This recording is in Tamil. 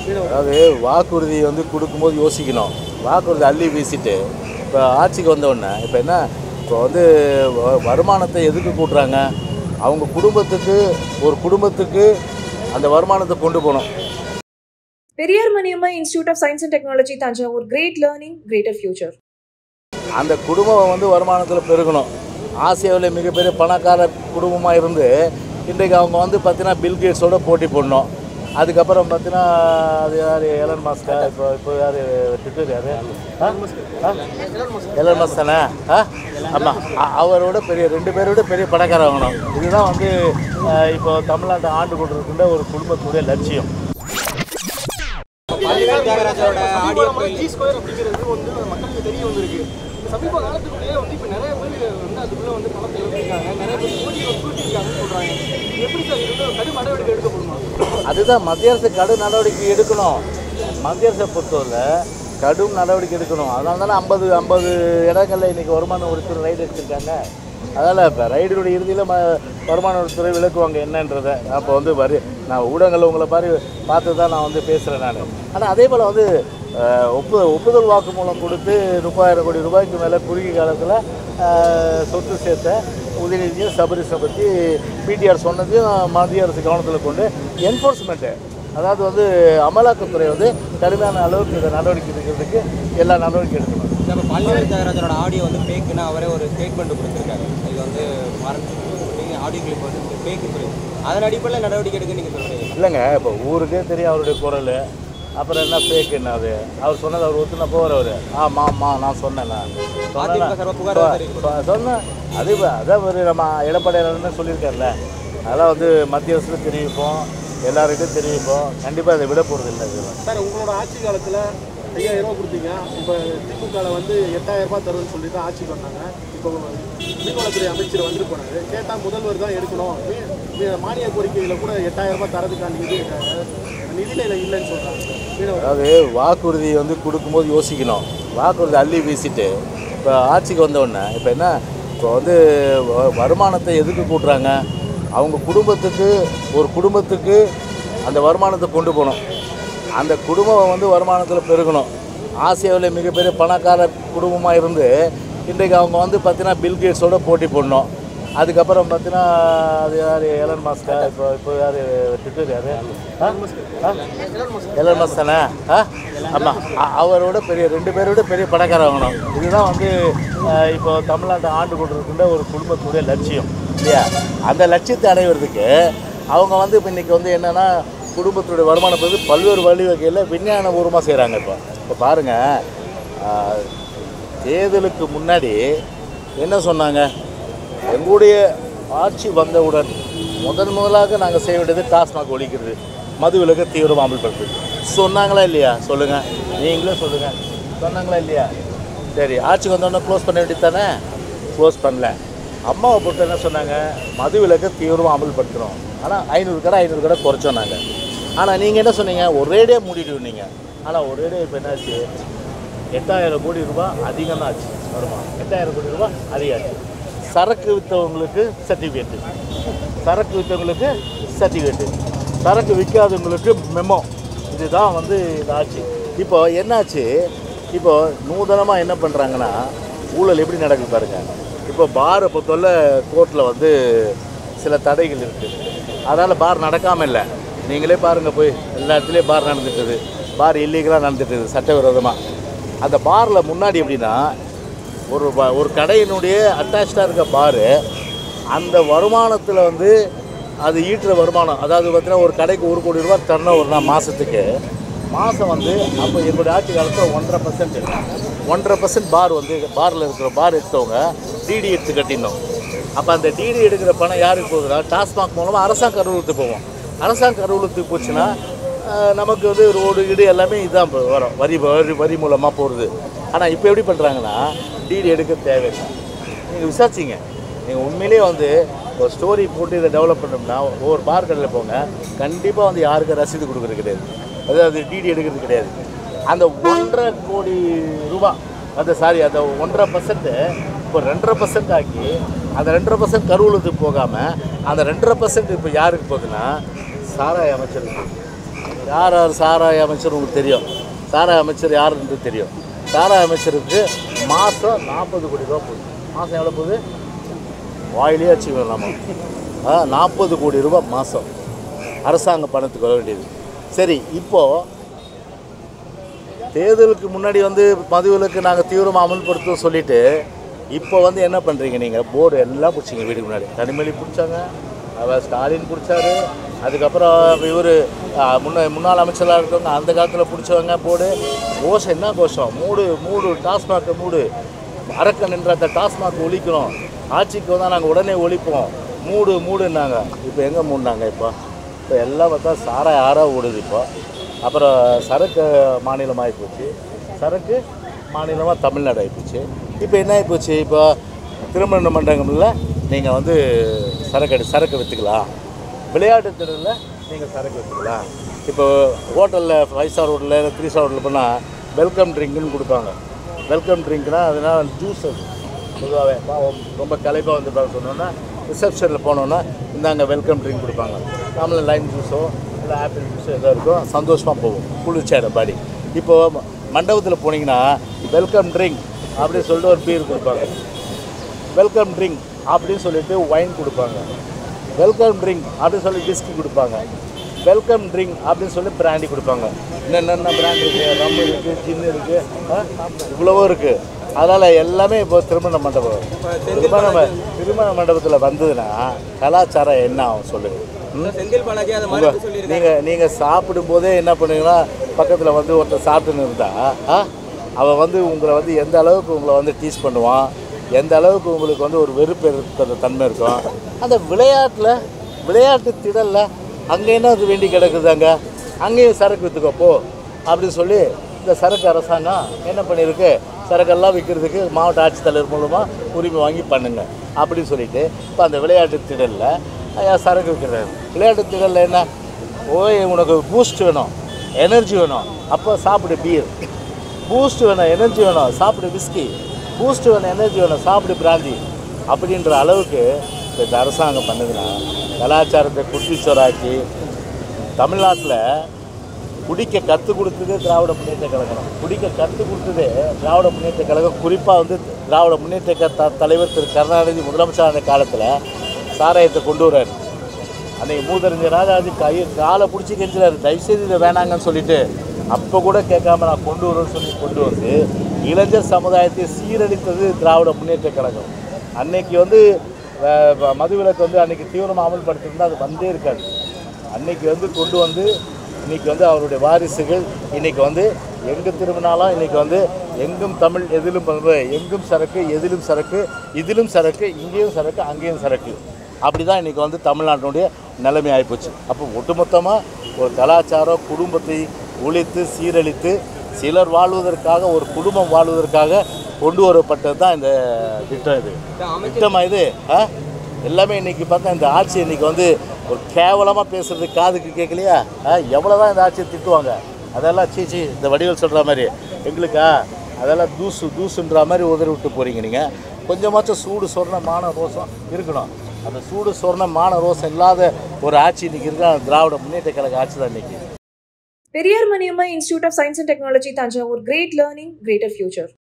அதாவது வாக்குறுதி வந்து கொடுக்கும்போது யோசிக்கணும் வாக்குறுதி அள்ளி வீசிட்டு இப்போ ஆட்சிக்கு வந்த உடனே இப்போ என்ன இப்போ வந்து வ- வருமானத்தை எதுக்கு கூட்டுறாங்க அவங்க குடும்பத்துக்கு ஒரு குடும்பத்துக்கு அந்த வருமானத்தை கொண்டு போகணும் Periyar Maniammai institute of science and technology Thanjavur great learning greater future அந்த குடும்பம் வந்து வருமானத்தில் பெருகணும் ஆசியாவில் மிகப்பெரிய பணக்கார குடும்பமாக இருந்து இன்றைக்கு அவங்க வந்து பார்த்தீங்கன்னா பில்கேட்ஸோட போட்டி போடணும் அதுக்கப்புறம் பார்த்தீங்கன்னா அது யார் எலன் மாஸ்கா இப்போ இப்போ யார் ட்விட்டர் யார் எலன் மாஸ் தானே ஆ ஆமாம் அவரோட பெரிய ரெண்டு பேரோட பெரிய பணக்கார ஆகணும் இதுதான் வந்து அஹ், இப்போ தமிழ்நாட்டை ஆண்டு கொண்டிருக்கின்ற ஒரு குடும்பத்துடைய லட்சியம் பழனிவேல் தியாகராஜரோட ஆடியோ ஜி ஸ்கொயர் அப்படிங்கிறது வந்து மக்களுக்கு தெரிய வந்திருக்கு இந்த சமீப காலத்துக்குள்ளேயே வந்து இப்போ நிறைய பேர் வந்து அதுக்குள்ள வந்து பணத்தை இழந்திருக்காங்க நிறைய பேர் போட்டி கூட்டியிருக்காங்கன்னு சொல்றாங்க இது எப்படி சார் இது வந்து கடும் நடவடிக்கை எடுக்கப்படுமா அதுதான் மத்திய அரசு கடும் நடவடிக்கை எடுக்கணும் மத்திய அரசை பொறுத்தவரை கடும் நடவடிக்கை எடுக்கணும் அதனால தானே ஐம்பது ஐம்பது இடங்களில் இன்றைக்கி வருமான வரித்துறை ரைடு எடுத்திருக்காங்க அதனால் இப்போ ரைடினுடைய இறுதியில் ம வருமான வரித்துறை விளக்குவாங்க என்னன்றதை அப்போ வந்து வரி நான் ஊடகங்களில் உங்களை பாரு பார்த்து தான் நான் வந்து பேசுகிறேன் நான் ஆனால் அதே போல் வந்து அஹ், ஒப்பு ஒப்புதல் வாக்குமூலம் கொடுத்து முப்பதாயிரம் கோடி ரூபாய்க்கு மேலே குறுகிய காலத்தில் சொத்து சேர்த்த உதயநிதியும் சபரிசை பற்றி பிடிஆர் சொன்னதையும் மத்திய அரசு கவனத்தில் கொண்டு என்ஃபோர்ஸ்மெண்ட்டு அதாவது வந்து அமலாக்கத்துறை வந்து கடுமையான அளவுக்கு இந்த நடவடிக்கை எடுக்கிறதுக்கு எல்லா நடவடிக்கை எடுக்கணும் இப்போ பழனிவேல் தியாகராஜரோட ஆடியோ வந்து ஃபேக்குன்னு அவரே ஒரு ஸ்டேட்மெண்ட் கொடுத்துருக்காரு இது வந்து மறந்து ஆடியோ கிளிப் வந்து ஃபேக்கு சொல்லி அதன் அடிப்படையில் நடவடிக்கை எடுக்க நீங்கள் சொல்கிறீங்க இல்லைங்க இப்போ ஊருக்கே தெரியும் அவருடைய குரல் அப்புறம் என்ன ஃபேக் என்ன அது அவர் சொன்னது அவர் ஒத்துன போகிற அவர் ஆமா ஆமா நான் சொன்னேன் நான் அதிமுக சர்வ புகார் சொன்னேன். சொ- சொன்னேன் அது இப்ப- அதான் ஒரு நம்ம எடப்பாடியாளர்னு சொல்லியிருக்காருல்ல அதெல்லாம் வந்து மத்திய அரசுல தெரிவிப்போம் எல்லாருக்கிட்டையும் தெரிவிப்போம் கண்டிப்பாக அதை விட போகிறது இல்லை இது சார் உங்களோட ஆட்சி காலத்தில் ஐயாயிரம் ரூபா கொடுத்தீங்க இப்போ திமுகவில் வந்து எட்டாயிரம் ரூபாய் தருவேன்னு சொல்லி தான் ஆட்சிக்கு வந்தாங்க இப்போ மீன்வளத்துறை அமைச்சர் வந்து போனாரு கேட்டால் முதல்வர் தான் எடுக்கணும் மீ- மீ- மானிய கோரிக்கையில் கூட எட்டாயிரம் ரூபாய் தரதுக்கான நிதி இருக்காங்க நிதியில இல்லைன்னு சொல்கிறாங்க மீனவர் அதாவது வாக்குறுதி வந்து கொடுக்கும்போது யோசிக்கணும் வாக்குறுதி அள்ளி வீசிட்டு இப்போ ஆட்சிக்கு வந்த உடனே இப்போ என்ன இப்போ வந்து வ- வருமானத்தை எதுக்கு கூட்டுறாங்க அவங்க குடும்பத்துக்கு ஒரு குடும்பத்துக்கு அந்த வருமானத்தை கொண்டு போகணும் அந்த குடும்பம் வந்து வருமானத்தில் பெருகணும் ஆசியாவில் மிகப்பெரிய பணக்கார குடும்பமாக இருந்து இன்றைக்கு அவங்க வந்து பார்த்தீங்கன்னா பில்கேட்ஸோட போட்டி போடணும் அதுக்கப்புறம் பார்த்தீங்கன்னா அது யார் எலன் மாஸ்கா இப்போ இப்போ யார் ட்விட்டர் யார் எலன் மாஸ் தானே ஆ ஆமாம் அவரோட பெரிய ரெண்டு பேரோட பெரிய பணக்கார ஆகணும் இதுதான் வந்து அஹ், இப்போ தமிழ்நாட்டை ஆண்டு கொண்டிருக்கின்ற ஒரு குடும்பத்துடைய லட்சியம் இல்லையா அந்த லட்சியத்தை அடைவதற்கு அவங்க வந்து இப்போ இன்றைக்கி வந்து என்னென்னா குடும்பத்துடைய வருமானம் வந்து பல்வேறு வழி வகையில் விஞ்ஞான பூர்வமாக செய்கிறாங்க இப்போ இப்போ பாருங்கள் தேர்தலுக்கு முன்னாடி என்ன சொன்னாங்க எங்களுடைய ஆட்சி வந்தவுடன் முதன் முதலாக நாங்கள் செய்ய வேண்டியது டாஸ்மாக் ஒழிக்கிறது மது விலக்கு தீவிரமாக அமல்படுத்துது சொன்னாங்களா இல்லையா சொல்லுங்கள் நீங்களே சொல்லுங்கள் சொன்னாங்களா இல்லையா சரி ஆட்சிக்கு வந்தோடனே க்ளோஸ் பண்ண வேண்டியது தானே க்ளோஸ் பண்ணல அம்மாவை பொறுத்து என்ன சொன்னாங்க மது விலக்கை தீவிரமாக அமல்படுத்துகிறோம் ஆனால் ஐநூறு கடை ஐநூறு கடை குறைச்சோம் நாங்கள் ஆனால் நீங்கள் என்ன சொன்னீங்க ஒரேடியாக மூடிடுவீங்க ஆனால் ஒரேடியாக இப்போ என்னாச்சு எட்டாயிரம் கோடி ரூபாய் அதிகம் தான் ஆச்சு வருமானம் எட்டாயிரம் கோடி ரூபாய் அதிகம் ஆச்சு சரக்கு விற்றவங்களுக்கு சர்டிஃபிகேட்டு சரக்கு விற்றவங்களுக்கு சர்டிஃபிகேட்டு சரக்கு விற்காதவங்களுக்கு மெமோ இதுதான் வந்து இது ஆச்சு இப்போ என்னாச்சு இப்போ நூதனமாக என்ன பண்ணுறாங்கன்னா ஊழல் எப்படி நடக்குது பாருங்க இப்போ பாரை பொறுத்தவரை கோர்ட்டில் வந்து சில தடைகள் இருக்குது அதனால் பார் நடக்காமல் இல்லை நீங்களே பாருங்கள் போய் எல்லா இடத்துலையும் பார் நடந்துட்டுது பார் இல்லீகலாக நடந்துட்டுது சட்டவிரோதமாக அந்த பாரில் முன்னாடி எப்படின்னா ஒரு ப- ஒரு கடையினுடைய அட்டாச்சாக இருக்க பாரு அந்த வருமானத்தில் வந்து அது ஈட்டுற வருமானம் அதாவது பார்த்தீங்கன்னா ஒரு கடைக்கு ஒரு கோடி ரூபாய் தரணும் ஒரு நாள் மாதத்துக்கு மாதம் வந்து அப்போ என்னுடைய ஆட்சி காலத்தில் ஒன்றரை பர்சன்ட் ஒன்றரை பர்சன்ட் பார் வந்து பாரில் இருக்கிற பார் எடுத்தவங்க டிடி எடுத்து கட்டிடணும் அப்போ அந்த டிடி எடுக்கிற பணம் யாருக்கு போகுதுன்னா டாஸ்மாக் மூலமாக அரசாங்க அலுவலகத்துக்கு போவோம் அரசாங்க அலுவலகத்துக்கு போச்சுன்னா ஆஹ், நமக்கு வந்து ரோடு கீடு எல்லாமே இதுதான் இப்ப வரும் வரி வரி வரி மூலமாக போகிறது ஆனால் இப்போ எப்படி பண்ணுறாங்கன்னா டிடி எடுக்க தேவையில்லை நீங்கள் விசாரிச்சிங்க நீங்கள் உண்மையிலேயே வந்து ஒரு ஸ்டோரி போட்டு இதை டெவலப் பண்ணோம்னா ஒவ்வொரு பார் கடையில் போங்க கண்டிப்பாக வந்து யாருக்கும் ரசீது கொடுக்குறது கிடையாது அதாவது டிடி எடுக்கிறது கிடையாது அந்த ஒன்றரை கோடி ரூபா அந்த சாரி அந்த ஒன்றரை பர்சன்ட்டு இப்போ ரெண்டரை பர்சன்ட் ஆக்கி அந்த ரெண்டரை பர்சன்ட் கருவூலத்துக்கு போகாமல் அந்த ரெண்டரை பர்சன்ட் இப்போ யாருக்கு போகுதுன்னா சாராய அமைச்சருக்கு போகுது. யார் யார் சாராய அமைச்சர் உங்களுக்கு தெரியும் சாராய அமைச்சர் யாருன்றது தெரியும் சாராய அமைச்சருக்கு மாதம் நாற்பது கோடி ரூபா போகுது மாதம் எவ்வளோ போகுது வாயிலே வச்சுக்கணும் நம்ம ஆ நாற்பது கோடி ரூபாய் மாதம் அரசாங்க பணத்துக்கு வர வேண்டியது சரி இப்போது தேர்தலுக்கு முன்னாடி வந்து மதுவிலக்கு நாங்கள் தீவிரமாக அமல்படுத்துவோம் சொல்லிட்டு இப்போ வந்து என்ன பண்ணுறீங்க நீங்கள் போர்டு எல்லாம் பிடிச்சிங்க வீட்டுக்கு முன்னாடி தனிமொழி பிடிச்சாங்க அவர் ஸ்டாலின் பிடிச்சாரு அதுக்கப்புறம் இவர் முன்ன முன்னாள் அமைச்சராக இருக்கவங்க அந்த காலத்தில் பிடிச்சவங்க போர்டு கோஷம் என்ன கோஷம் மூடு மூடு டாஸ்மாக் மூடு அரக்கன் என்ற அந்த டாஸ்மாக் ஒழிக்கணும் ஆட்சிக்கு வந்தால் நாங்கள் உடனே ஒழிப்போம் மூடு மூடுன்னாங்க இப்போ எங்கே மூடினாங்க இப்போ இப்போ எல்லாம் பார்த்தா சாரா யாராக ஓடுது இப்போ அப்புறம் சரக்கு மாநிலம் ஆகிப்போச்சு சரக்கு மாநிலமாக தமிழ்நாடு ஆகிப்போச்சு இப்போ என்ன ஆகிப்போச்சு இப்போ திருமண மண்டபங்களில் நீங்கள் வந்து சரக்கு அடி சரக்கு விற்றுக்கலாம் விளையாட்டு திடலில் நீங்கள் சரக்கு விற்றுக்கலாம் இப்போ ஹோட்டலில் ஃபைவ் ஸ்டார் ஹோட்டலில் த்ரீ ஸ்டார் ஹோட்டலில் போனால் வெல்கம் ட்ரிங்க்னு கொடுப்பாங்க வெல்கம் ட்ரிங்க்னா அதனால் ஜூஸ் அது பொதுவாகவே பாவம் ரொம்ப களைப்பாக வந்துருப்பாங்க சொன்னோன்னா ரிசப்ஷனில் போனோன்னா இந்தாங்க வெல்கம் ட்ரிங்க் கொடுப்பாங்க நாமள லைம் ஜூஸோ இல்லை ஆப்பிள் ஜூஸோ எதோ இருக்கும் சந்தோஷமாக போகும் குளிர்ச்சியான பாடி இப்போ மண்டபத்தில் போனீங்கன்னா வெல்கம் ட்ரிங்க் அப்படின்னு சொல்லிட்டு ஒரு பீர் கொடுப்பாங்க வெல்கம் ட்ரிங்க் அப்படின்னு சொல்லிட்டு ஒயின் கொடுப்பாங்க வெல்கம் ட்ரிங்க் அப்படின்னு சொல்லி விஸ்கி கொடுப்பாங்க வெல்கம் ட்ரிங்க் அப்படின்னு சொல்லி பிராண்டி கொடுப்பாங்க என்னென்ன பிராண்ட் இருக்குது ரம் இருக்குது ஜின் இருக்குது இவ்வளவோ இருக்குது அதனால் எல்லாமே இப்போ திருமண மண்டபம் திருமண ம- திருமண மண்டபத்தில் வந்ததுன்னா கலாச்சாரம் என்ன ஆகும் சொல்லுங்கள் ம்? செந்தில் பாலாஜி அதை உங்க மறுத்து சொல்லியிருக்காரு நீங்கள் நீங்கள் சாப்பிடும்போதே என்ன பண்ணுவீங்கன்னா பக்கத்தில் வந்து ஒருத்தர் சாப்பிட்டுன்னு இருந்தா ஆ, அவன் வந்து உங்களை வந்து எந்த அளவுக்கு உங்களை வந்து டீஸ் பண்ணுவான் எந்த அளவுக்கு உங்களுக்கு வந்து ஒரு வெறுப்பு இருக்கிற தன்மை இருக்கும் அந்த விளையாட்டில் விளையாட்டு திடலில் அங்கே என்ன அது வேண்டி கிடக்குது அங்கே அங்கேயும் சரக்கு விற்றுக்கோ போ அப்படின்னு சொல்லி இந்த சரக்கு அரசாங்கம் என்ன பண்ணியிருக்கு சரக்கெல்லாம் விற்கிறதுக்கு மாவட்ட ஆட்சித்தலைவர் மூலமாக உரிமை வாங்கி பண்ணுங்க அப்படின்னு சொல்லிட்டு இப்போ அந்த விளையாட்டு திடலில் ஐயா சரக்கு விற்கிறாரு விளையாட்டு திடலில் என்ன ஓய் உனக்கு பூஸ்ட் வேணும் எனர்ஜி வேணும் அப்போ சாப்பிடு பீர் பூஸ்ட் வேணும் எனர்ஜி வேணும் சாப்பிடு விஸ்கி பூஸ்ட் வேணும் எனர்ஜி வேணும் சாப்பிடு பிராந்தி அப்படின்ற அளவுக்கு இந்த அரசாங்கம் பண்ணுதுன்னா கலாச்சாரத்தை குட்டிச்சோராக்கி தமிழ்நாட்டில் குடிக்க கற்றுக் கொடுத்ததே திராவிட முன்னேற்ற கழகம் குடிக்க கற்றுக் கொடுத்ததே திராவிட முன்னேற்ற கழகம் குறிப்பாக வந்து திராவிட முன்னேற்ற க- த- தலைவர் திரு கருணாநிதி முதலமைச்சரான காலத்தில் சாராயத்தை கொண்டு வர்றாரு அன்னைக்கு மூதறிஞர் ராஜாஜி கை காலை பிடிச்சி கெஞ்சுறாரு தயவுசெய்து இதை வேணாங்கன்னு சொல்லிட்டு அப்போ கூட கேட்காம நான் கொண்டு வரேன்னு சொல்லி கொண்டு வந்து இளைஞர் சமுதாயத்தை சீரழித்தது திராவிட முன்னேற்ற கழகம் அன்னைக்கு வந்து அஹ், வ- மதுவிலக்கு வந்து அன்னைக்கு தீவிரமாக அமல்படுத்திருந்தா அது வந்தே இருக்காது அன்னைக்கு வந்து கொண்டு வந்து இன்னைக்கு வந்து அவருடைய வாரிசுகள் இன்னைக்கு வந்து எங்கே திரும்பினாலும் இன்னைக்கு வந்து எங்கும் தமிழ் எதிலும் பண்பு எங்கும் சரக்கு எதிலும் சரக்கு இதிலும் சரக்கு இங்கேயும் சரக்கு அங்கேயும் சரக்கு அப்படி தான் இன்றைக்கி வந்து தமிழ்நாட்டினுடைய நிலைமை ஆகிப்போச்சு அப்போ ஒட்டுமொத்தமாக ஒரு கலாச்சாரம் குடும்பத்தை ஒழித்து சீரழித்து சிலர் வாழ்வதற்காக ஒரு குடும்பம் வாழ்வதற்காக கொண்டு வரப்பட்டது தான் இந்த திட்டம் இது திட்டமா இது ஆ எல்லாமே இன்னைக்கு பார்த்தா இந்த ஆட்சி இன்னைக்கு வந்து ஒரு கேவலமாக பேசுறது காதுக்கு கேட்கலையா ஆ எவ்வளோதான் இந்த ஆட்சியை திட்டுவாங்க அதெல்லாம் சீச்சி இந்த வடிவல் சொல்கிற மாதிரி எங்களுக்கா அதெல்லாம் தூசு தூசுன்ற மாதிரி உதறி விட்டு போகிறீங்க நீங்கள் கொஞ்சமாச்சும் சூடு சொர்ண மான ரோசம் இருக்கணும் அந்த சூடு சொர்ண மான ரோசம் இல்லாத ஒரு ஆட்சி இன்னைக்கு இருக்கா திராவிட முன்னேற்ற கழக ஆட்சி தான் இன்னைக்கு Periyar Maniamma Institute of Science and Technology, Tanjavur. Great learning, greater future.